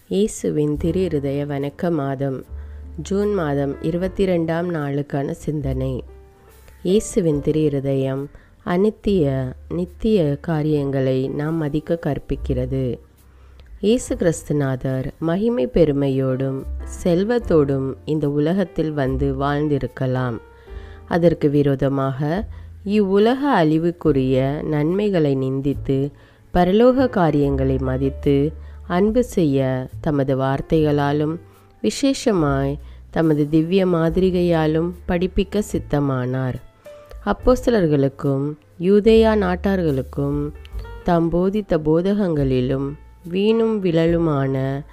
இயேசுவின் திரு இருதய வணக்க மாதம் ஜூன் மாதம் இருபத்தி ரெண்டாம் நாளுக்கான சிந்தனை இயேசுவின் திரு இருதயம் அனித்திய நித்திய காரியங்களை நாம் மதிக்க கற்பிக்கிறது இயேசு கிறிஸ்துநாதர் மகிமை பெருமையோடும் செல்வத்தோடும் இந்த உலகத்தில் வந்து வாழ்ந்திருக்கலாம் அதற்கு விரோதமாக இவ்வுலக அழிவுக்குரிய நன்மைகளை நிந்தித்து பரலோக காரியங்களை மதித்து அன்பு செய்ய தமது வார்த்தைகளாலும் விசேஷமாய் தமது திவ்ய மாதிரிகையாலும் படிப்பிக்க சித்தமானார் அப்போஸ்தலர்களுக்கும் யூதேயா நாட்டார்களுக்கும் தாம் போதித்த போதகங்களிலும் வீணும் விழலுமான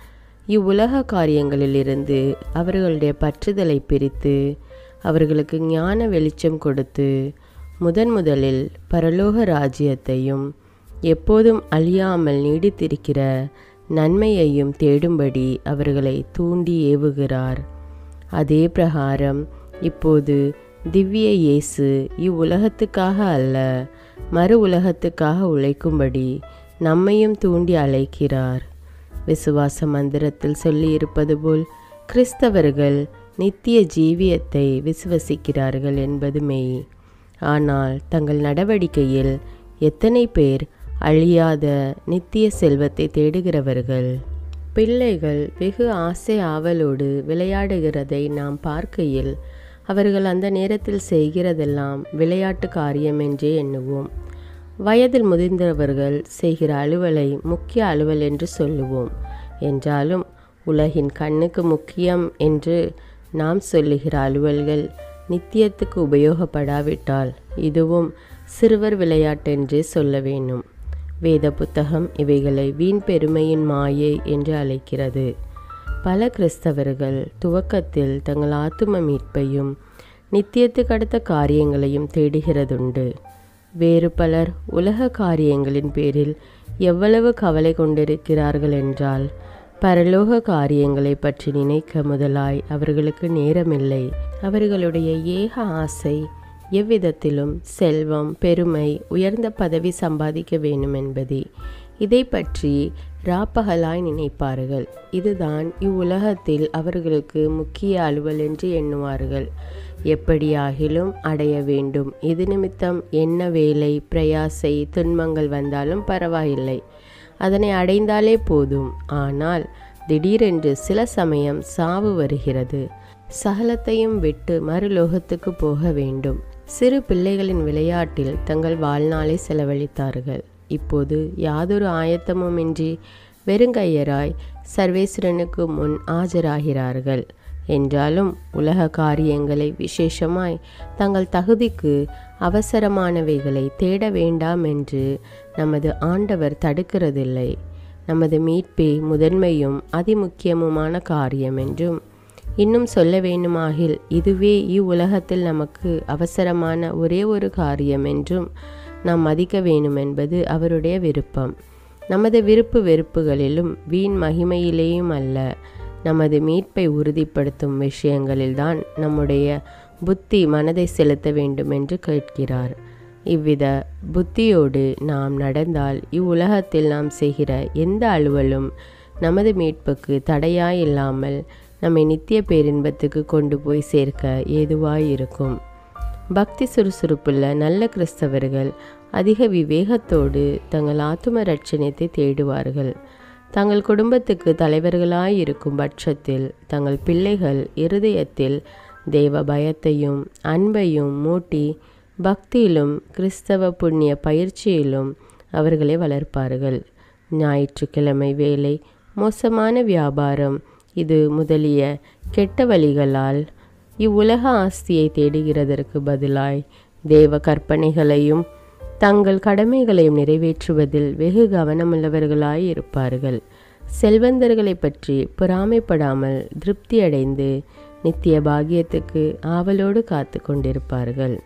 இவ்வுலக காரியங்களிலிருந்து அவர்களுடைய பற்றுதலை பிரித்து அவர்களுக்கு ஞான வெளிச்சம் கொடுத்து முதன் முதலில் பரலோக ராஜ்யத்தையும் எப்போதும் அழியாமல் நீடித்திருக்கிற நன்மையையும் தேடும்படி அவர்களை தூண்டி ஏவுகிறார் அதே பிரகாரம் இப்போது திவ்ய இயேசு இவ்வுலகத்துக்காக அல்ல மறு உலகத்துக்காக உழைக்கும்படி நம்மையும் தூண்டி அழைக்கிறார் விசுவாச மந்திரத்தில் சொல்லியிருப்பது போல் கிறிஸ்தவர்கள் நித்திய ஜீவியத்தை விசுவசிக்கிறார்கள் என்பது மெய் ஆனால் தங்கள் நடவடிக்கையில் எத்தனை பேர் அழியாத நித்திய செல்வத்தை தேடுகிறவர்கள் பிள்ளைகள் வெகு ஆசை ஆவலோடு விளையாடுகிறதை நாம் பார்க்கையில் அவர்கள் அந்த நேரத்தில் செய்கிறதெல்லாம் விளையாட்டு காரியம் என்றே எண்ணுவோம் வயதில் முதிர்ந்தவர்கள் செய்கிற அலுவலை முக்கிய அலுவல் என்று சொல்லுவோம் என்றாலும் உலகின் கண்ணுக்கு முக்கியம் என்று நாம் சொல்லுகிற அலுவல்கள் நித்தியத்துக்கு உபயோகப்படாவிட்டால் இதுவும் சிறுவர் விளையாட்டென்றே சொல்ல வேண்டும் வேத புத்தகம் இவைகளை வீண் பெருமையின் மாயை என்று அழைக்கிறது பல கிறிஸ்தவர்கள் துவக்கத்தில் தங்கள் ஆத்தும மீட்பையும் நித்தியத்துக்கு அடுத்த காரியங்களையும் தேடுகிறதுண்டு வேறு பலர் உலக காரியங்களின் பேரில் எவ்வளவு கவலை கொண்டிருக்கிறார்கள் என்றால் பரலோக காரியங்களை பற்றி நினைக்க முதலாய் அவர்களுக்கு நேரமில்லை அவர்களுடைய ஏக ஆசை எவ்விதத்திலும் செல்வம் பெருமை உயர்ந்த பதவி சம்பாதிக்க வேண்டும் என்பதே இதை பற்றி ராப்பகலாய் நினைப்பார்கள் இதுதான் இவ்வுலகத்தில் அவர்களுக்கு முக்கிய அலுவல் என்று எண்ணுவார்கள் எப்படியாகிலும் அடைய வேண்டும் இது நிமித்தம் என்ன வேலை பிரயாசை துன்பங்கள் வந்தாலும் பரவாயில்லை அதனை அடைந்தாலே போதும் ஆனால் திடீரென்று சில சமயம் சாவு வருகிறது சகலத்தையும் விட்டு மறுலோகத்துக்கு போக வேண்டும் சிறு பிள்ளைகளின் விளையாட்டில் தங்கள் வாழ்நாளை செலவழித்தார்கள் இப்போது யாதொரு ஆயத்தமுமின்றி வெறுங்கையராய் சர்வேஸ்வரனுக்கு முன் ஆஜராகிறார்கள் என்றாலும் உலக காரியங்களை விசேஷமாய் தங்கள் தகுதிக்கு அவசரமானவைகளை தேட வேண்டாம் என்று நமது ஆண்டவர் தடுக்கிறதில்லை நமது மீட்பே முதன்மையும் அதிமுக்கியமுமான காரியம் என்றும் இன்னும் சொல்ல வேண்டுமாகில் இதுவே இவ்வுலகத்தில் நமக்கு அவசரமான ஒரே ஒரு காரியம் என்றும் நாம் மதிக்க வேண்டும் என்பது அவருடைய விருப்பம் நமது விருப்பு வெறுப்புகளிலும் வீண் மகிமையிலேயும் அல்ல நமது மீட்பை உறுதிப்படுத்தும் விஷயங்களில்தான் நம்முடைய புத்தி மனதை செலுத்த வேண்டும் என்று கேட்கிறார் இவ்வித புத்தியோடு நாம் நடந்தால் இவ்வுலகத்தில் நாம் செய்கிற எந்த அலுவலும் நமது மீட்புக்கு தடையாயில்லாமல் நம்மை நித்திய பேரின்பத்துக்கு கொண்டு போய் சேர்க்க ஏதுவாயிருக்கும் பக்தி சுறுசுறுப்புள்ள நல்ல கிறிஸ்தவர்கள் அதிக விவேகத்தோடு தங்கள் ஆத்தும ரட்சணத்தை தேடுவார்கள் தங்கள் குடும்பத்துக்கு தலைவர்களாயிருக்கும் பட்சத்தில் தங்கள் பிள்ளைகள் இருதயத்தில் தெய்வ பயத்தையும் அன்பையும் மூட்டி பக்தியிலும் கிறிஸ்தவ புண்ணிய பயிற்சியிலும் அவர்களை வளர்ப்பார்கள் ஞாயிற்றுக்கிழமை வேலை மோசமான வியாபாரம் இது முதலிய கெட்ட வழிகளால் இவ்வுலக ஆஸ்தியை தேடுகிறதற்கு பதிலாய் தேவ கற்பனைகளையும் தங்கள் கடமைகளையும் நிறைவேற்றுவதில் வெகு கவனமுள்ளவர்களாய் இருப்பார்கள் செல்வந்தர்களை பற்றி பொறாமைப்படாமல் திருப்தி அடைந்து நித்திய பாகியத்துக்கு ஆவலோடு காத்து கொண்டிருப்பார்கள்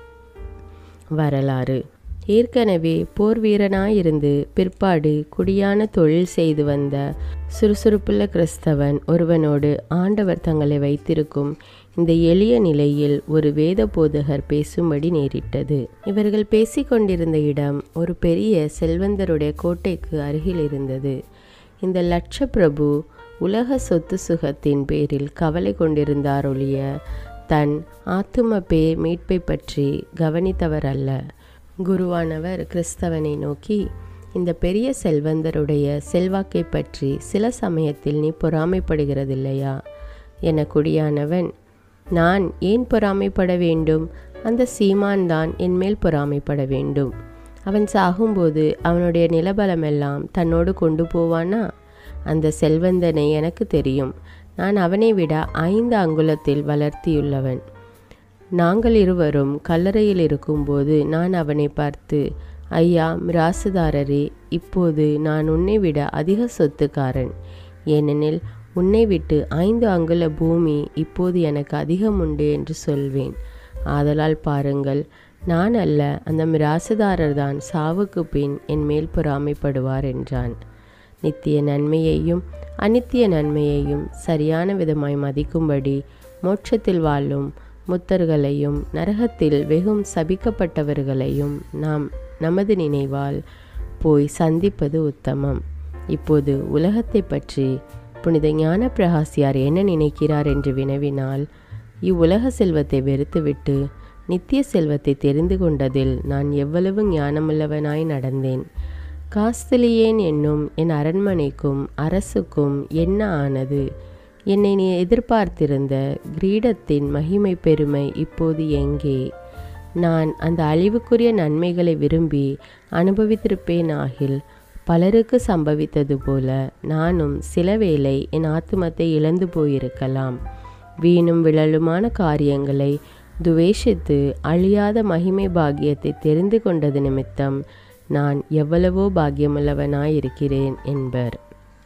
வரலாறு ஏற்கனவே போர் வீரனாயிருந்து பிற்பாடு குடியான தொழில் செய்து வந்த சுறுசுறுப்புள்ள கிறிஸ்தவன் ஒருவனோடு ஆண்டவர் தங்களை வைத்திருக்கும் இந்த எளிய நிலையில் ஒரு வேத போதகர் பேசும்படி நேரிட்டது இவர்கள் பேசிக்கொண்டிருந்த இடம் ஒரு பெரிய செல்வந்தருடைய கோட்டைக்கு அருகில் இருந்தது இந்த லட்ச பிரபு உலக சொத்து சுகத்தின் பேரில் கவலை கொண்டிருந்தார் ஒழிய தன் ஆத்தும பேர் மீட்பை பற்றி கவனித்தவர் அல்ல குருவானவர் கிறிஸ்தவனை நோக்கி இந்த பெரிய செல்வந்தருடைய செல்வாக்கை பற்றி சில சமயத்தில் நீ பொறாமைப்படுகிறதில்லையா என குடியானவன் நான் ஏன் பொறாமைப்பட வேண்டும் அந்த சீமான் தான் என்மேல் பொறாமைப்பட வேண்டும் அவன் சாகும்போது அவனுடைய நிலபலமெல்லாம் தன்னோடு கொண்டு போவானா அந்த செல்வந்தனை எனக்கு தெரியும் நான் அவனை விட ஐந்து அங்குலத்தில் வளர்த்தியுள்ளவன் நாங்கள் இருவரும் கல்லறையில் இருக்கும்போது நான் அவனை பார்த்து ஐயா மிராசுதாரரே இப்போது நான் உன்னை விட அதிக சொத்துக்காரன் ஏனெனில் உன்னை விட்டு ஐந்து அங்குல பூமி இப்போது எனக்கு அதிகம் உண்டு என்று சொல்வேன் ஆதலால் பாருங்கள் நான் அல்ல அந்த மிராசுதாரர் தான் சாவுக்கு பின் என் மேல் பொறாமைப்படுவார் என்றான் நித்திய நன்மையையும் அநித்திய நன்மையையும் சரியான விதமாய் மதிக்கும்படி மோட்சத்தில் வாழும் முத்தர்களையும் நரகத்தில் வெகும் சபிக்கப்பட்டவர்களையும் நாம் நமது நினைவால் போய் சந்திப்பது உத்தமம் இப்போது உலகத்தை பற்றி புனித ஞான பிரகாசியார் என்ன நினைக்கிறார் என்று வினவினால் இவ்வுலக செல்வத்தை வெறுத்துவிட்டு நித்திய செல்வத்தை தெரிந்து கொண்டதில் நான் எவ்வளவு ஞானமுள்ளவனாய் நடந்தேன் காஸ்தலியேன் என்னும் என் அரண்மனைக்கும் அரசுக்கும் என்ன ஆனது என்னை நீ எதிர்பார்த்திருந்த கிரீடத்தின் மகிமை பெருமை இப்போது எங்கே நான் அந்த அழிவுக்குரிய நன்மைகளை விரும்பி அனுபவித்திருப்பேன் ஆகில் பலருக்கு சம்பவித்தது போல நானும் சில வேளை என் ஆத்துமத்தை இழந்து போயிருக்கலாம் வீணும் விழலுமான காரியங்களை துவேஷித்து அழியாத மகிமை பாக்கியத்தை தெரிந்து கொண்டது நிமித்தம் நான் எவ்வளவோ பாக்கியமுள்ளவனாயிருக்கிறேன் என்பர்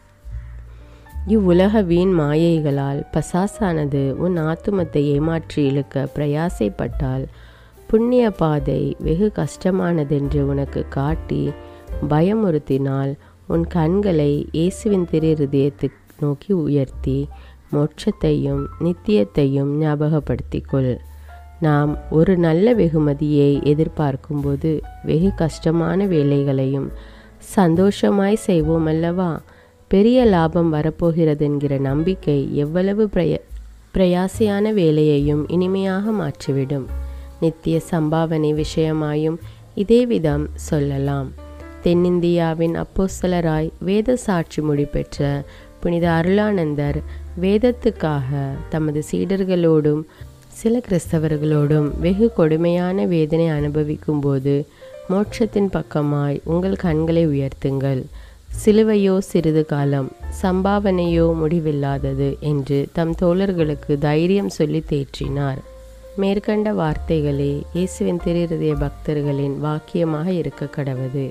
இவ்வுலக வீண் மாயைகளால் பசாசானது உன் ஆத்துமத்தை ஏமாற்றி இழுக்க பிரயாசைப்பட்டால் புண்ணிய பாதை வெகு கஷ்டமானதென்று உனக்கு காட்டி பயமுறுத்தினால் உன் கண்களை இயேசுவின் திரு இருதயத்தை நோக்கி உயர்த்தி மோட்சத்தையும் நித்தியத்தையும் ஞாபகப்படுத்திக் கொள் நாம் ஒரு நல்ல வெகுமதியை எதிர்பார்க்கும்போது வெகு கஷ்டமான வேலைகளையும் சந்தோஷமாய் செய்வோம் அல்லவா பெரிய லாபம் வரப்போகிறது என்கிற நம்பிக்கை எவ்வளவு பிரய பிரயாசையான வேலையையும் இனிமையாக மாற்றிவிடும் நித்திய சம்பாவனை விஷயமாயும் இதே விதம் சொல்லலாம் தென்னிந்தியாவின் அப்போஸ்தலராய் வேத சாட்சி மொழி பெற்ற புனித அருளானந்தர் வேதத்துக்காக தமது சீடர்களோடும் சில கிறிஸ்தவர்களோடும் வெகு கொடுமையான வேதனை அனுபவிக்கும் போது மோட்சத்தின் பக்கமாய் உங்கள் கண்களை உயர்த்துங்கள் சிலுவையோ சிறிது காலம் சம்பாவனையோ முடிவில்லாதது என்று தம் தோழர்களுக்கு தைரியம் சொல்லி தேற்றினார் மேற்கண்ட வார்த்தைகளே இயேசுவின் திருஹதய பக்தர்களின் வாக்கியமாக இருக்க கடவது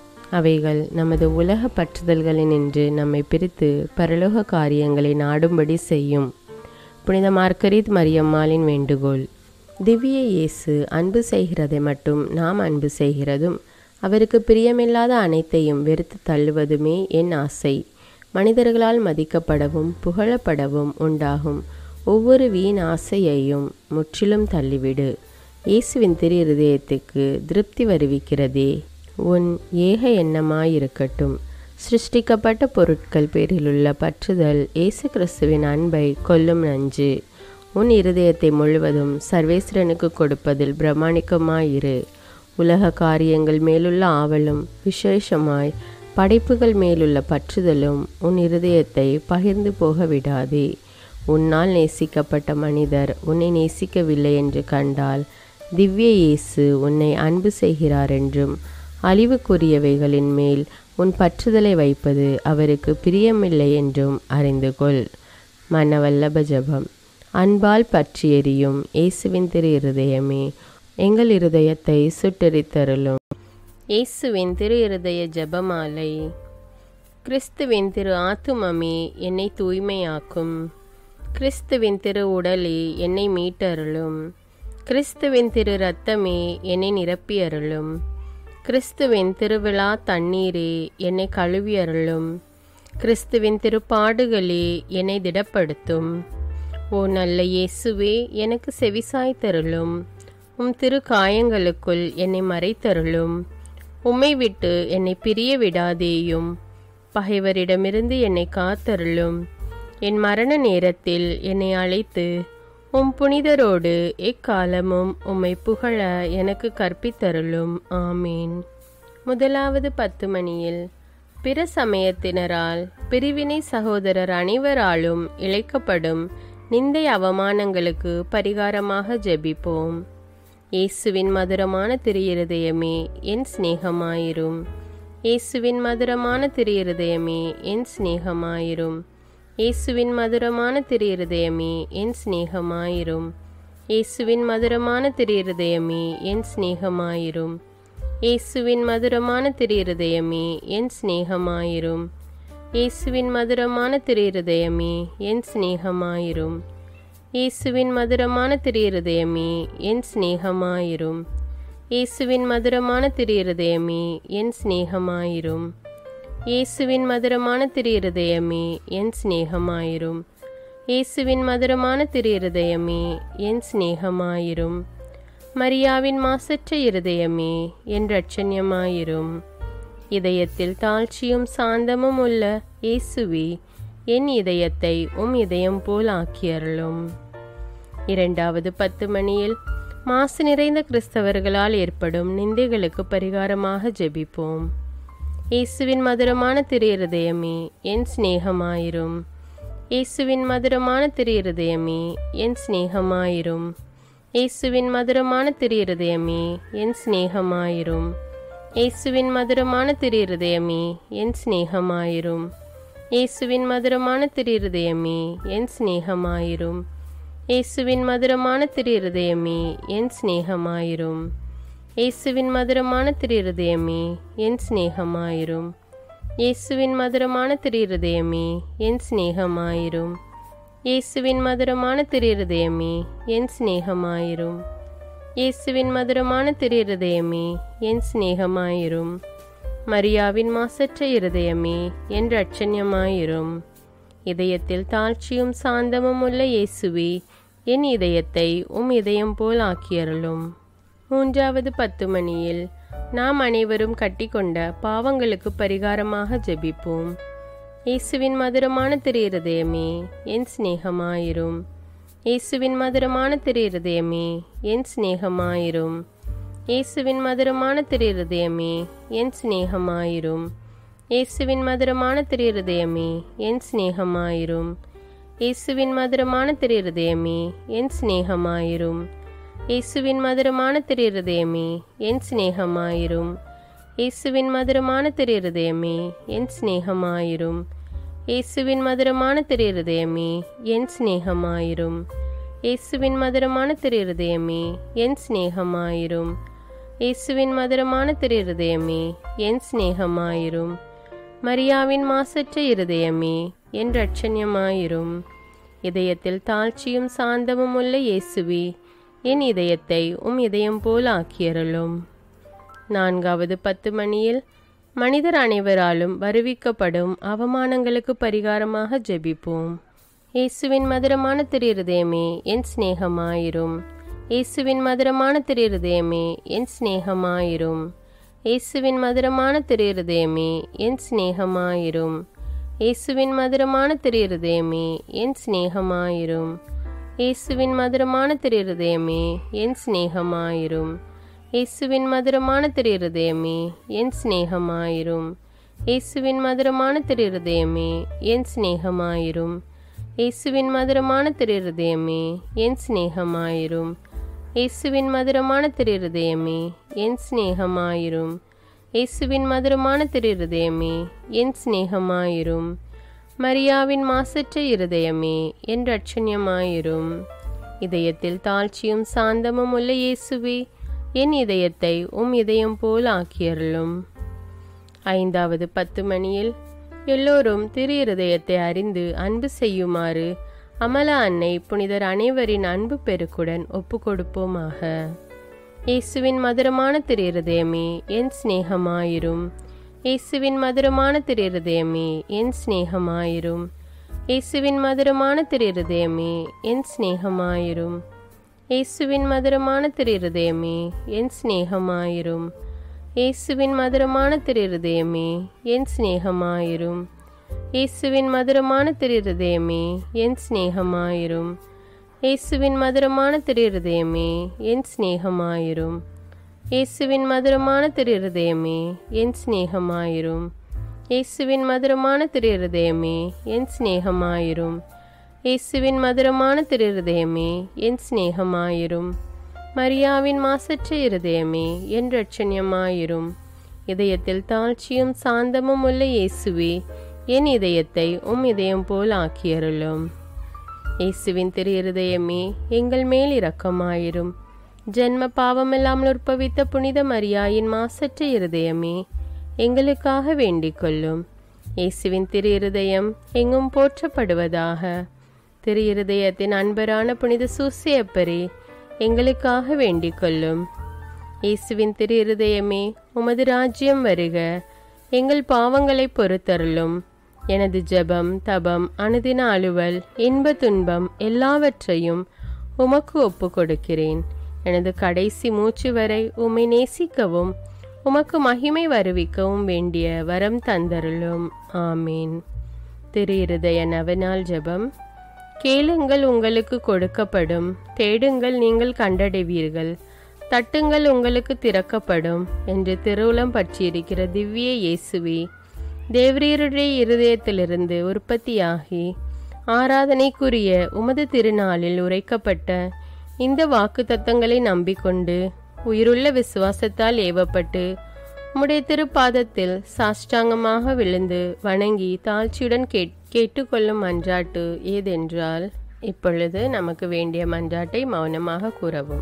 அவைகள் நமது உலக பற்றுதல்களினின்று நம்மை பிரித்து பரலோக காரியங்களை நாடும்படி செய்யும் புனித மார்கரித் மரியம்மாளின் வேண்டுகோள் திவ்ய இயேசு அன்பு செய்கிறதை மட்டும் நாம் அன்பு செய்கிறதும் அவருக்கு பிரியமில்லாத அனைத்தையும் வெறுத்து தள்ளுவதுமே என் ஆசை மனிதர்களால் மதிக்கப்படவும் புகழப்படவும் உண்டாகும் ஒவ்வொரு வீண் ஆசையையும் முற்றிலும் தள்ளிவிடு இயேசுவின் திரு இருதயத்துக்கு திருப்தி வருவிக்கிறதே உன் ஏக எண்ணமாயிருக்கட்டும் சிருஷ்டிக்கப்பட்ட பொருட்கள் பேரிலுள்ள பற்றுதல் இயேசு கிறிஸ்துவின் அன்பை கொல்லும் நஞ்சு உன் இருதயத்தை முழுவதும் சர்வேஸ்வரனுக்கு கொடுப்பதில் பிரமாணிக்கமாயிரு உலக காரியங்கள் மேலுள்ள ஆவலும் விசேஷமாய் படைப்புகள் மேலுள்ள பற்றுதலும் உன் இருதயத்தை பகிர்ந்து போக விடாதே உன்னால் நேசிக்கப்பட்ட மனிதர் உன்னை நேசிக்கவில்லை என்று கண்டால் திவ்ய இயேசு உன்னை அன்பு செய்கிறார் என்றும் அழிவுக்குரியவைகளின் மேல் உன் பற்றுதலை வைப்பது அவருக்கு பிரியமில்லை என்றும் அறிந்து கொள் மனவல்லப ஜபம் அன்பால் பற்றி எரியும் இயேசுவின் திரு இருதயமே எங்கள் இருதயத்தை சுட்டெரித்தருளும் இயேசுவின் திரு இருதய ஜபமாலை கிறிஸ்துவின் திரு ஆத்துமமே என்னை தூய்மையாக்கும் கிறிஸ்துவின் திரு உடலே என்னை மீட்டருளும் கிறிஸ்துவின் திரு இரத்தமே என்னை நிரப்பியருளும் கிறிஸ்துவின் திருவிழா தண்ணீரே என்னை கழுவியருளும் கிறிஸ்துவின் திருப்பாடுகளே என்னை திடப்படுத்தும் ஓ நல்ல இயேசுவே எனக்கு செவிசாய் தருளும் உம் திரு காயங்களுக்குள் என்னை மறைத்தருளும் உம்மை விட்டு என்னை பிரிய விடாதேயும் பகைவரிடமிருந்து என்னை காத்தருளும் என் மரண நேரத்தில் என்னை அழைத்து உம் புனிதரோடு எக்காலமும் உம்மை புகழ எனக்கு கற்பித்தருளும் ஆமீன் முதலாவது பத்து மணியில் பிற சமயத்தினரால் பிரிவினை சகோதரர் அனைவராலும் இழைக்கப்படும் நிந்தை அவமானங்களுக்கு பரிகாரமாக ஜெபிப்போம் இயேசுவின் மதுரமான திரு என் சிநேகமாயிரும் இயேசுவின் மதுரமான திரு என் சிநேகமாயிரும் இயேசுவின் மதுரமான திரு என் சிநேகமாயிரும் இயேசுவின் மதுரமான திரு என் சிநேகமாயிரும் இயேசுவின் மதுரமான திரு என் சிநேகமாயிரும் இயேசுவின் மதுரமான திரு என் சிநேகமாயிரும் இயேசுவின் மதுரமான திரு என் சிநேகமாயிரும் இயேசுவின் மதுரமான திரு என் சிநேகமாயிரும் இயேசுவின் மதுரமான திரு என் சிநேகமாயிரும் இயேசுவின் மதுரமான திரு என் சிநேகமாயிரும் மரியாவின் மாசற்ற இருதயமே என் ரட்சண்யமாயிரும் இதயத்தில் தாழ்ச்சியும் சாந்தமும் உள்ள இயேசுவி என் இதயத்தை உம் இதயம் போல் ஆக்கியருளும் இரண்டாவது பத்து மணியில் மாசு நிறைந்த கிறிஸ்தவர்களால் ஏற்படும் நிந்தைகளுக்கு பரிகாரமாக ஜெபிப்போம் இயேசுவின் மதுரமான திரு இருதயமே என் சிநேகமாயிரும் இயேசுவின் மதுரமான திரு இருதயமே என் சிநேகமாயிரும் இயேசுவின் மதுரமான திரு இருதயமே என் சிநேகமாயிரும் இயேசுவின் மதுரமான திரு இருதயமே என் சிநேகமாயிரும் இயேசுவின் மதுரமான திரு இருதயமே என் சிநேகமாயிரும் இயேசுவின் மதுரமான திரு இருதயமே என் சிநேகமாயிரும் இயேசுவின் மதுரமான திரு இருதயமே என் சிநேகமாயிரும் இயேசுவின் மதுரமான திரு இருதயமே என் சிநேகமாயிரும் இயேசுவின் மதுரமான திரு இருதயமே என் சிநேகமாயிரும் இயேசுவின் மதுரமான திரு இருதயமே என் சிநேகமாயிரும் மரியாவின் மாசற்ற இருதயமே என் ரட்சண்யமாயிரும் இதயத்தில் தாழ்ச்சியும் சாந்தமும் உள்ள இயேசுவே என் இதயத்தை உம் இதயம் போல் ஆக்கியருளும் மூன்றாவது பத்து மணியில் நாம் அனைவரும் கட்டிக்கொண்ட பாவங்களுக்கு பரிகாரமாக ஜெபிப்போம் இயேசுவின் மதுரமான திரு இருதயமே என் சிநேகமாயிரும் இயேசுவின் மதுரமான திரு இருதயமே என் சிநேகமாயிரும் இயேசுவின் மதுரமான திரு இருதயமே என் சிநேகமாயிரும் இயேசுவின் மதுரமான திரு இருதயமே என் சிநேகமாயிரும் இயேசுவின் மதுரமான திரு இருதயமே என் சிநேகமாயிரும் இயேசுவின் மதுரமான திரு இருதயமே என் சிநேகமாயிரும் இயேசுவின் மதுரமான திரு இருதயமே என் சிநேகமாயிரும் இயேசுவின் மதுரமான திரு இருதயமே என் சிநேகமாயிரும் இயேசுவின் மதுரமான திரு இருதயமே என் சிநேகமாயிரும் இயேசுவின் மதுரமான திரு இருதயமே என் சிநேகமாயிரும் மரியாவின் மாசற்ற இருதயமே என் ரட்சண்யமாயிரும் இதயத்தில் தாழ்ச்சியும் சாந்தமும் உள்ள இயேசுவே என் இதயத்தை உம் இதயம் போல் ஆக்கியருளும் நான்காவது பத்து மணியில் மனிதர் அனைவராலும் வருவிக்கப்படும் அவமானங்களுக்கு பரிகாரமாக ஜெபிப்போம் இயேசுவின் மதுரமான திரு இருதயமே என் சிநேகமாயிரும் இயேசுவின் மதுரமான திரு இருதயமே என் சிநேகமாயிரும் இயேசுவின் மதுரமான திரு இருதயமே என் சிநேகமாயிரும் இயேசுவின் மதுரமான திரு இருதயமே என் சிநேகமாயிரும் இயேசுவின் மதுரமான திரு இருதயமே என் சிநேகமாயிரும் இயேசுவின் மதுரமான திரு இருதயமே என் சிநேகமாயிரும் இயேசுவின் மதுரமான திரு இருதயமே என் சிநேகமாயிரும் இயேசுவின் மதுரமான திரு இருதயமே என் சிநேகமாயிரும் இயேசுவின் மதுரமான திரு இருதயமே என் சிநேகமாயிரும் இயேசுவின் மதுரமான திரு இருதயமே என் சிநேகமாயிரும் மரியாவின் மாசற்ற இருதயமே என் ரட்சண்யமாயிரும் இதயத்தில் தாழ்ச்சியும் சாந்தமும் உள்ள இயேசுவே என் இதயத்தை உம் இதயம் போல் ஆக்கியருளும் ஐந்தாவது பத்து மணியில் எல்லோரும் திரு இருதயத்தை அறிந்து அன்பு செய்யுமாறு அமலா அன்னை புனிதர் அனைவரின் அன்பு பெருக்குடன் ஒப்பு கொடுப்போமாக இயேசுவின் மதுரமான திரு இருதயமே என் சிநேகமாயிரும் இயேசுவின் மதுரமான திரு இருதயமே என் சிநேகமாயிரும் இயேசுவின் மதுரமான திரு இருதயமே என் சிநேகமாயிரும் இயேசுவின் மதுரமான திரு இருதயமே என் சிநேகமாயிரும் இயேசுவின் மதுரமான திரு இருதயமே என் சிநேகமாயிரும் இயேசுவின் மதுரமான திருஹதயமே என் சிநேகமாயிரும் இயேசுவின் மதுரமான திருஹதயமே என் சிநேகமாயிரும் இயேசுவின் மதுரமான திருஹதயமே என் சிநேகமாயிரும் இயேசுவின் மதுரமான திருஹதயமே என் சிநேகமாயிரும் இயேசுவின் மதுரமான திருஹதயமே என் சிநேகமாயிரும் மரியாவின் மாசற்ற இருதயமே என் ரட்சண்யமாயிரும் இதயத்தில் தாழ்ச்சியும் சாந்தமும் உள்ள இயேசுவே என் இதயத்தை உம் இதயம் போல் ஆக்கியருளும் இயேசுவின் திரு இருதயமே எங்கள் மேல் இரக்கமாயிரும் ஜென்ம பாவமில்லாமல் உற்பவித்த புனித மரியாயின் மாசற்ற இருதயமே எங்களுக்காக வேண்டிக் கொள்ளும் இயேசுவின் திரு இருதயம் எங்கும் போற்றப்படுவதாக திரு இருதயத்தின் அன்பரான புனித சூசியப்பரே எங்களுக்காக வேண்டிக் கொள்ளும் இயேசுவின் திரு இருதயமே உமது ராஜ்யம் வருக எங்கள் பாவங்களை பொறுத்தருளும் எனது ஜெபம் தபம் அனுதின அலுவல் இன்ப துன்பம் எல்லாவற்றையும் உமக்கு ஒப்பு கொடுக்கிறேன் எனது கடைசி மூச்சு வரை உம்மை நேசிக்கவும் உமக்கு மகிமை வருவிக்கவும் வேண்டிய வரம் தந்தருளும் ஆமீன் திரு இருதய நவநாள் ஜெபம் கேளுங்கள் உங்களுக்கு கொடுக்கப்படும் தேடுங்கள் நீங்கள் கண்டடைவீர்கள் தட்டுங்கள் உங்களுக்கு திறக்கப்படும் என்று திருவுளம் பற்றியிருக்கிற திவ்ய இயேசுவே தேவரீருடைய இருதயத்திலிருந்து உற்பத்தியாகி ஆராதனைக்குரிய உமது திருநாளில் உரைக்கப்பட்ட இந்த வாக்கு தத்தங்களை நம்பிக்கொண்டு உயிருள்ள விசுவாசத்தால் ஏவப்பட்டு உம்முடைய திருப்பாதத்தில் சாஷ்டாங்கமாக விழுந்து வணங்கி தாழ்ச்சியுடன் கேட் கேட்டுக்கொள்ளும் மன்றாட்டு ஏதென்றால் இப்பொழுது நமக்கு வேண்டிய மன்றாட்டை மௌனமாக கூறவும்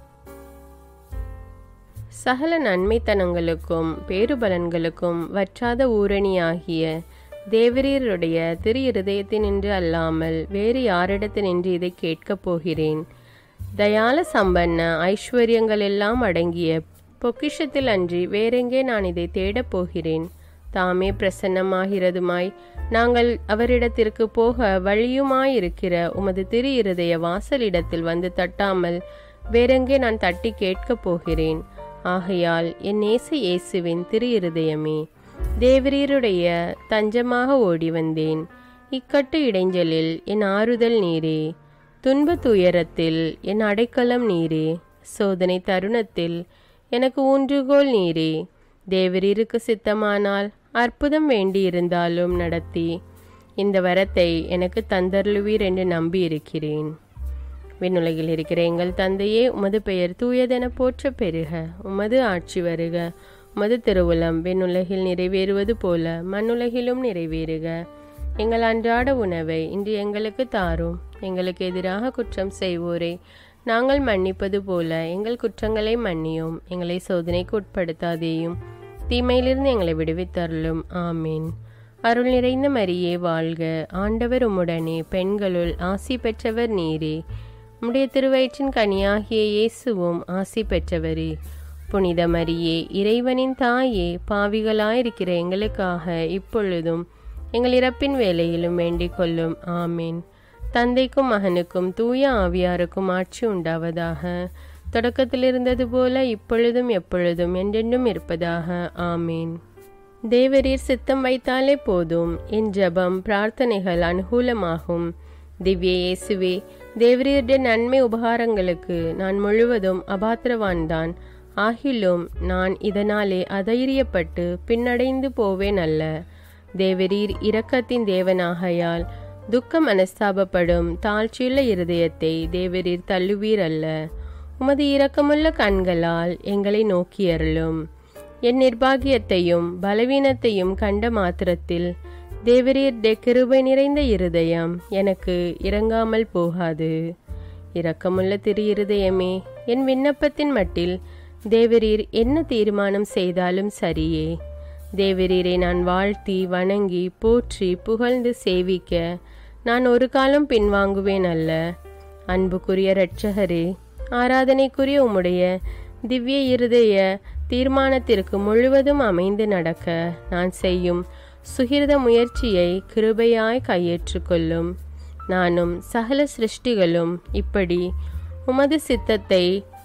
சகல நன்மைத்தனங்களுக்கும் பேறுபலன்களுக்கும் வற்றாத ஊரணியாகிய தேவரீருடைய திரு இருதயத்தினின்று அல்லாமல் வேறு யாரிடத்தினின்று இதை கேட்கப் போகிறேன் தயால சம்பன்ன ஐஸ்வர்யங்கள் எல்லாம் அடங்கிய பொக்கிஷத்தில் அன்றி வேறெங்கே நான் இதை தேடப் போகிறேன் தாமே பிரசன்னமாகிறதுமாய் நாங்கள் அவரிடத்திற்கு போக வழியுமாயிருக்கிற உமது திரு இருதய வாசலிடத்தில் வந்து தட்டாமல் வேறெங்கே நான் தட்டி கேட்கப் போகிறேன் ஆகையால் என் நேச இயேசுவின் திரு இருதயமே தேவரீருடைய தஞ்சமாக ஓடி வந்தேன் இக்கட்டு இடைஞ்சலில் என் ஆறுதல் நீரே துன்ப துயரத்தில் என் அடைக்கலம் நீரே சோதனை தருணத்தில் எனக்கு ஊன்றுகோல் நீரே தேவரீருக்கு சித்தமானால் அற்புதம் வேண்டியிருந்தாலும் நடத்தி இந்த வரத்தை எனக்கு தந்தருளுவீர் என்று நம்பியிருக்கிறேன் விண்ணுலகில் இருக்கிற எங்கள் தந்தையே உமது பெயர் தூயதென போற்ற பெருக உமது ஆட்சி வருக உமது திருவுளம் விண்ணுலகில் நிறைவேறுவது போல மண்ணுலகிலும் நிறைவேறுக எங்கள் அன்றாட உணவை இன்று எங்களுக்கு தாரும் எங்களுக்கு எதிராக குற்றம் செய்வோரை நாங்கள் மன்னிப்பது போல எங்கள் குற்றங்களை மன்னியும் எங்களை சோதனைக்கு உட்படுத்தாதேயும் தீமையிலிருந்து எங்களை விடுவித்தருளும் ஆமீன் அருள் நிறைந்த மரியே வாழ்க ஆண்டவர் உம்முடனே பெண்களுள் ஆசி பெற்றவர் நீரே உம்முடைய திருவயிற்றின் கனியாகிய இயேசுவும் ஆசி பெற்றவரே புனித மரியே இறைவனின் தாயே பாவிகளாயிருக்கிற எங்களுக்காக இப்பொழுதும் எங்கள் இறப்பின் வேலையிலும் வேண்டிக் கொள்ளும் ஆமீன் தந்தைக்கும் மகனுக்கும் தூய ஆவியாருக்கும் ஆட்சி உண்டாவதாக தொடக்கத்தில் இருந்தது போல இப்பொழுதும் எப்பொழுதும் என்றென்றும் இருப்பதாக ஆமீன் தேவரீர் சித்தம் வைத்தாலே போதும் என் ஜபம் பிரார்த்தனைகள் அனுகூலமாகும் திவ்ய இயேசுவே தேவரீருடைய நன்மை உபகாரங்களுக்கு நான் முழுவதும் அபாத்திரவான்தான் ஆகிலும் நான் இதனாலே அதைரியப்பட்டு பின்னடைந்து போவேன் அல்ல தேவரீர் இரக்கத்தின் தேவனாகையால் துக்க மனஸ்தாபப்படும் தாழ்ச்சியுள்ள இருதயத்தை தேவரீர் தள்ளுவீர் அல்ல உமது இரக்கமுள்ள கண்களால் எங்களை நோக்கியருளும் என் நிர்பாகியத்தையும் பலவீனத்தையும் கண்ட மாத்திரத்தில் தேவரீர் கிருபை நிறைந்த இருதயம் எனக்கு இறங்காமல் போகாது இரக்கமுள்ள திரு இருதயமே என் விண்ணப்பத்தின் மட்டில் தேவரீர் என்ன தீர்மானம் செய்தாலும் சரியே தேவரீரை நான் வாழ்த்தி வணங்கி போற்றி புகழ்ந்து சேவிக்க நான் ஒரு காலம் பின்வாங்குவேன் அல்ல அன்புக்குரிய இரட்சகரே ஆராதனைக்குரிய உம்முடைய திவ்ய இருதய தீர்மானத்திற்கு முழுவதும் அமைந்து நடக்க நான் செய்யும் சுகிர்த முயற்சியை கிருபையாய் கையேற்றுக்கொள்ளும் நானும் சகல சிருஷ்டிகளும் இப்படி உமது சித்தத்தை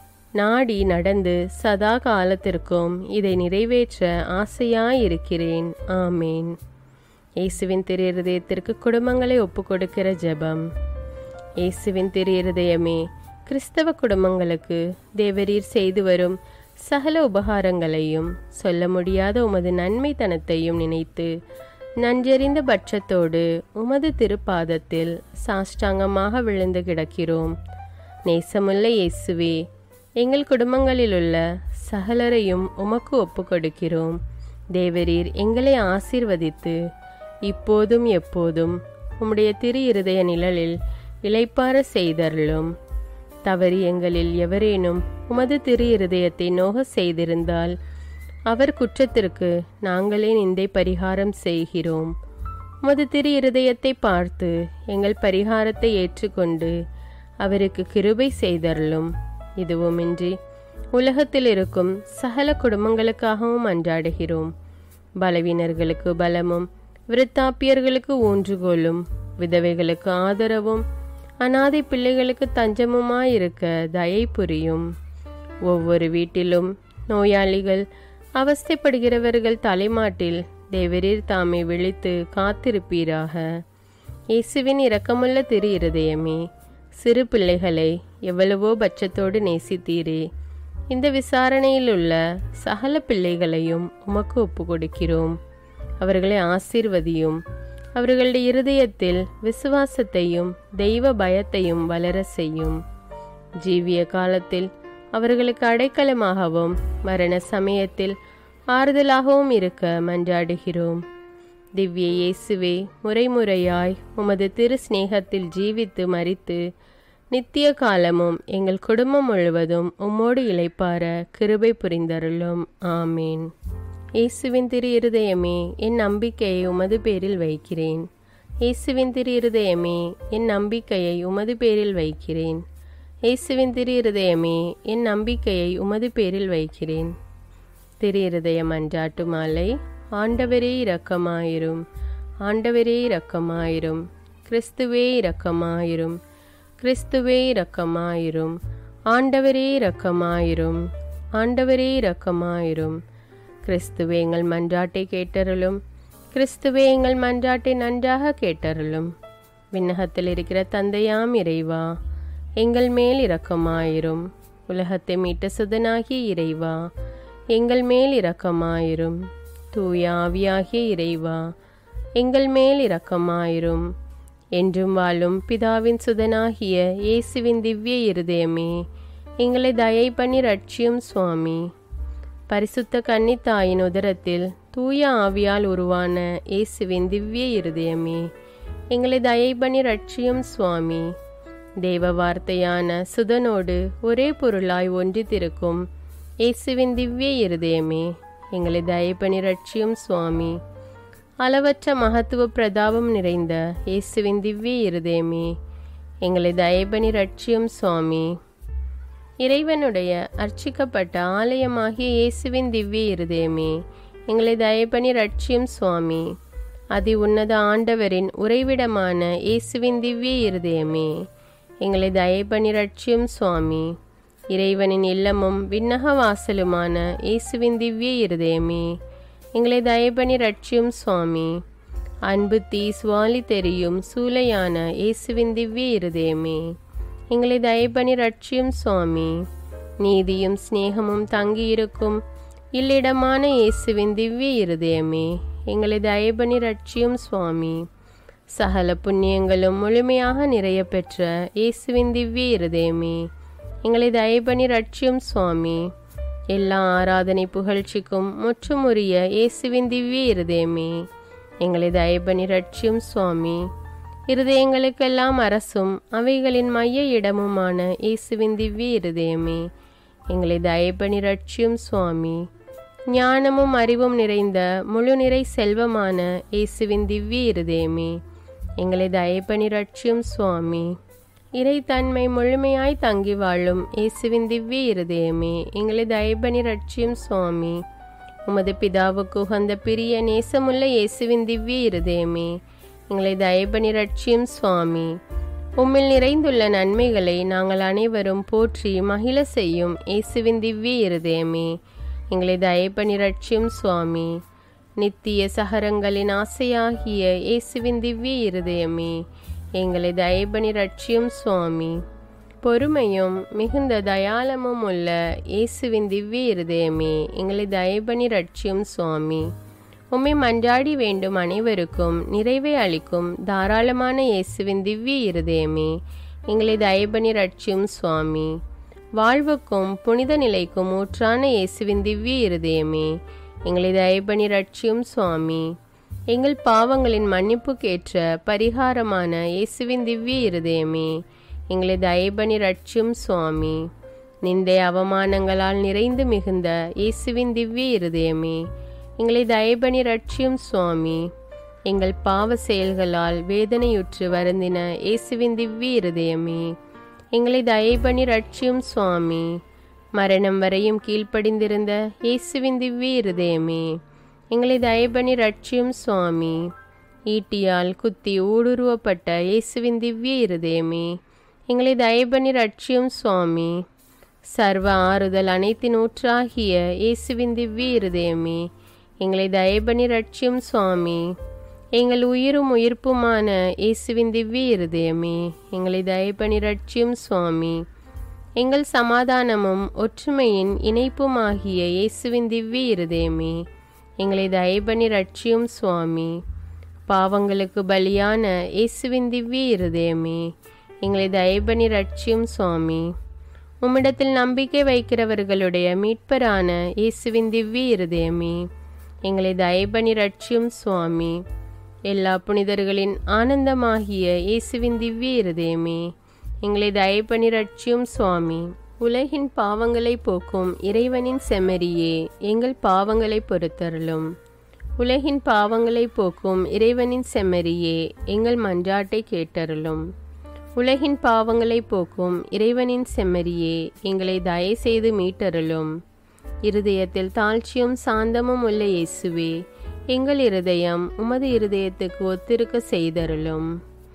நாடி நடந்து சதா காலத்திற்கும் இதை நிறைவேற்ற ஆசையாயிருக்கிறேன் ஆமேன் இயேசுவின் திரு இருதயத்திற்கு குடும்பங்களை ஒப்புக் கொடுக்கிற ஜெபம் இயேசுவின் திரு இருதயமே கிறிஸ்தவ குடும்பங்களுக்கு தேவரீர் செய்து வரும் சகல உபகாரங்களையும் சொல்ல முடியாத உமது நன்மைத்தனத்தையும் நினைத்து நன்றறிந்த பட்சத்தோடு உமது திருப்பாதத்தில் சாஷ்டாங்கமாக விழுந்து கிடக்கிறோம் நேசமுள்ள இயேசுவே எங்கள் குடும்பங்களிலுள்ள சகலரையும் உமக்கு ஒப்புக் கொடுக்கிறோம் தேவரீர் எங்களை ஆசீர்வதித்து இப்போதும் எப்போதும் உம்முடைய திரு இருதய நிழலில் இளைப்பார செய்தருளும் தவறி எங்களில் எவரேனும் உமது திரு இருதயத்தை நோக செய்திருந்தால் அவர் குற்றத்திற்கு நாங்களே நிந்தை பரிகாரம் செய்கிறோம் உமது திரு இருதயத்தை பார்த்து எங்கள் பரிகாரத்தை ஏற்றுக்கொண்டு அவருக்கு கிருபை செய்தருளும் இதுவுமின்றி உலகத்தில் இருக்கும் சகல குடும்பங்களுக்காகவும் அன்றாடுகிறோம் பலவீனர்களுக்கு பலமும் விருத்தாப்பியர்களுக்கு ஊன்றுகோலும் விதவைகளுக்கு ஆதரவும் அனாதை பிள்ளைகளுக்கு தஞ்சமுமாயிருக்க தயை புரியும் ஒவ்வொரு வீட்டிலும் நோயாளிகள் அவஸ்தைப்படுகிறவர்கள் தலைமாட்டில் தேவரீர் தாமே விழித்து காத்திருப்பீராக இயேசுவின் இரக்கமுள்ள திரு இருதயமே சிறு பிள்ளைகளை எவ்வளவோ பட்சத்தோடு நேசித்தீரே இந்த விசாரணையில் உள்ள சகல பிள்ளைகளையும் உமக்கு ஒப்பு கொடுக்கிறோம் அவர்களை ஆசீர்வதியும் அவர்களுடைய இருதயத்தில் விசுவாசத்தையும் தெய்வ பயத்தையும் வளர செய்யும் ஜீவிய காலத்தில் அவர்களுக்கு அடைக்கலமாகவும் மரண சமயத்தில் ஆறுதலாகவும் இருக்க மன்றாடுகிறோம் திவ்ய இயேசுவே முறைமுறையாய் உமது திரு சிநேகத்தில் ஜீவித்து மறித்து நித்திய காலமும் எங்கள் குடும்பம் முழுவதும் உம்மோடு இளைப்பார கிருபை புரிந்தருளும் ஆமீன் இயேசுவின் திரு இருதயமே என் நம்பிக்கையை உமது பேரில் வைக்கிறேன் இயேசுவின் திரு இருதயமே என் நம்பிக்கையை உமது பேரில் வைக்கிறேன் இயேசுவின் திரு இருதயமே என் நம்பிக்கையை உமது பேரில் வைக்கிறேன் திரு இருதயம் அன்றாட்டு மாலை ஆண்டவரே இரக்கமாயிரும் ஆண்டவரே இரக்கமாயிரும் கிறிஸ்துவே இரக்கமாயிரும் கிறிஸ்துவே இரக்கமாயிரும் ஆண்டவரே இரக்கமாயிரும் ஆண்டவரே இரக்கமாயிரும் கிறிஸ்துவே எங்கள் மன்றாட்டை கேட்டருளும் கிறிஸ்துவே எங்கள் மன்றாட்டை நன்றாக கேட்டருளும் விண்ணகத்தில் இருக்கிற தந்தையாம் இறைவா எங்கள் மேல் இரக்கமாயிரும் உலகத்தை மீட்ட சுதனாகிய இறைவா எங்கள் மேல் இரக்கமாயிரும் தூய ஆவியாகிய இறைவா எங்கள் மேல் இரக்கமாயிரும் என்றும் வாழும் பிதாவின் சுதனாகிய இயேசுவின் திவ்ய இருதயமே எங்களை தயை பண்ணி ரட்சியும் சுவாமி பரிசுத்த கன்னித்தாயின் உதரத்தில் தூய ஆவியால் உருவான இயேசுவின் திவ்ய இருதயமே எங்களை தயை பண்ணி ரட்சியும் சுவாமி தேவ வார்த்தையான சுதனோடு ஒரே பொருளாய் ஒன்றித்திருக்கும் இயேசுவின் திவ்ய இருதயமே எங்களை தயை பண்ணி ரட்சியும் சுவாமி அளவற்ற மகத்துவ பிரதாபம் நிறைந்த இயேசுவின் திவ்ய இருதயமே எங்களை தயபனி ரட்சியும் சுவாமி இறைவனுடைய அர்ச்சிக்கப்பட்ட ஆலயமாகிய இயேசுவின் திவ்ய இருதயமே எங்களை தயபனி ரட்சியும் சுவாமி அதி உன்னத ஆண்டவரின் உறைவிடமான இயேசுவின் திவ்ய இருதயமே எங்களை தயபனி ரட்சியும் சுவாமி இறைவனின் இல்லமும் விண்ணக வாசலுமான இயேசுவின் திவ்ய இருதயமே எங்களை தயபனி ரட்சியும் சுவாமி அன்பு தீ சுவாலி தெரியும் சூலையான இயேசுவின் திவ்ய இருதயமே எங்களை தயபனி ரட்சியும் சுவாமி நீதியும் சிநேகமும் தங்கியிருக்கும் இல்லிடமான இயேசுவின் திவ்ய இருதயமே எங்களை தயபனி ரட்சியும் சுவாமி சகல புண்ணியங்களும் முழுமையாக நிறைய பெற்ற இயேசுவின் திவ்ய இருதயமே எங்களை தயபனி ரட்சியும் சுவாமி எல்லா ஆராதனை புகழ்ச்சிக்கும் முற்றுமுறிய இயேசுவின் திவ்ய இருதயமே எங்களை தயபனி ரட்சியும் சுவாமி இருதயங்களுக்கெல்லாம் அரசும் அவைகளின் மைய இடமுமான இயேசுவின் திவ்ய இருதயமே எங்களை தயபனி ரட்சியும் சுவாமி ஞானமும் அறிவும் நிறைந்த முழு நிறை செல்வமான இயேசுவின் திவ்ய இருதயமே எங்களை தயபனி ரட்சியும் சுவாமி இறைத்தன்மை முழுமையாய் தங்கி வாழும் இயேசுவின் திவ்ய இருதயமே எங்களை தயபனி ரட்சியும் சுவாமி உமது பிதாவுக்கு உகந்த பிரிய நேசமுள்ள இயேசுவின் திவ்ய இருதயமே எங்களை தயபனி ரட்சியும் சுவாமி உம்மில் நிறைந்துள்ள நன்மைகளை நாங்கள் அனைவரும் போற்றி மகிழ செய்யும் இயேசுவின் திவ்ய இருதயமே எங்களை தயபனி ரட்சியும் சுவாமி நித்திய சகரங்களின் ஆசையாகிய இயேசுவின் திவ்ய இருதயமே எங்களை தயபணி ரட்சியும் சுவாமி பொறுமையும் மிகுந்த தயாளமும் உள்ள இயேசுவின் திவ்ய இருதயமே எங்களை தயபணி ரட்சியும் சுவாமி உம்மை மன்றாடி வேண்டும் அனைவருக்கும் நிறைவை அளிக்கும் தாராளமான இயேசுவின் திவ்ய இருதயமே எங்களை தயபணி ரட்சியும் சுவாமி வாழ்வுக்கும் புனித நிலைக்கும் ஊற்றான இயேசுவின் திவ்ய இருதயமே எங்களை தயபணி ரட்சியும் சுவாமி எங்கள் பாவங்களின் மன்னிப்புக்கேற்ற பரிகாரமான இயேசுவின் திவ்ய இருதயமே எங்களை தயபணி ரட்சியும் சுவாமி நிந்தை அவமானங்களால் நிறைந்து மிகுந்த இயேசுவின் திவ்ய இருதயமே எங்களை தயபணி ரட்சியும் சுவாமி எங்கள் பாவ செயல்களால் வேதனையுற்று வருந்தின இயேசுவின் திவ்ய இருதயமே எங்களை தயபணி ரட்சியும் சுவாமி மரணம் வரையும் கீழ்ப்படிந்திருந்த இயேசுவின் திவ்ய இருதயமே எங்களை தயபணி ரட்சியும் சுவாமி ஈட்டியால் குத்தி ஊடுருவப்பட்ட இயேசுவின் திவ்ய இருதயமே எங்களை தயபணி ரட்சியும் சுவாமி சர்வ ஆறுதல் அனைத்தின் ஊற்றாகிய இயேசுவின் திவ்ய இருதயமே எங்களை தயபணி ரட்சியும் சுவாமி எங்கள் உயிரும் உயிர்ப்புமான இயேசுவின் திவ்ய இருதயமே எங்களை தயபணி ரட்சியும் சுவாமி எங்கள் சமாதானமும் ஒற்றுமையின் இணைப்புமாகிய இயேசுவின் திவ்ய இருதயமே எங்களை தயபணி ரட்சியும் சுவாமி பாவங்களுக்கு பலியான இயேசுவின் திவ்ய இருதயமே எங்களை தயபணி ரட்சியும் சுவாமி உம்மிடத்தில் நம்பிக்கை வைக்கிறவர்களுடைய மீட்பரான இயேசுவின் திவ்ய இருதயமே எங்களை தயபணி ரட்சியும் சுவாமி எல்லா புனிதர்களின் ஆனந்தமாகிய இயேசுவின் திவ்ய இருதயமே எங்களை தயபணி ரட்சியும் சுவாமி உலகின் பாவங்களை போக்கும் இறைவனின் செம்மறியே எங்கள் பாவங்களை பொறுத்தருளும் உலகின் பாவங்களை போக்கும் இறைவனின் செம்மறியே எங்கள் மன்றாட்டை கேட்டருளும் உலகின் பாவங்களை போக்கும் இறைவனின் செம்மறியே எங்களை தயை செய்து மீட்டருளும் இருதயத்தில் தாழ்ச்சியும் சாந்தமும் உள்ள இயேசுவே எங்கள் இருதயம் உமது இருதயத்துக்கு ஒத்திருக்க செய்தருளும்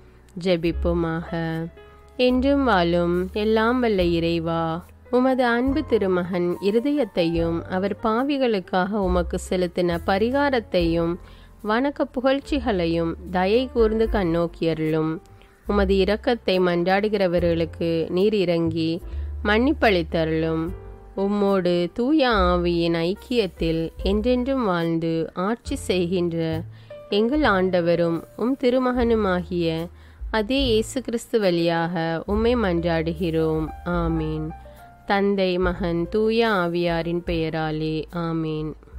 ஜெபிப்புமாக என்றும் வாழும் எல்லாம் வல்ல இறைவா உமது அன்பு திருமகன் இருதயத்தையும் அவர் பாவிகளுக்காக உமக்கு செலுத்தின பரிகாரத்தையும் வணக்க புகழ்ச்சிகளையும் தயை கூர்ந்து கண்ணோக்கியருளும் உமது இரக்கத்தை மன்றாடுகிறவர்களுக்கு நீர் இறங்கி மன்னிப்பளித்தருளும் உம்மோடு தூய ஆவியின் ஐக்கியத்தில் என்றென்றும் வாழ்ந்து ஆட்சி செய்கின்ற எங்கள் ஆண்டவரும் உம் திருமகனுமாகிய அதே இயேசு கிறிஸ்து வழியாக உம்மை மன்றாடுகிறோம் ஆமீன் தந்தை மகன் தூய ஆவியாரின் பெயராலே ஆமீன்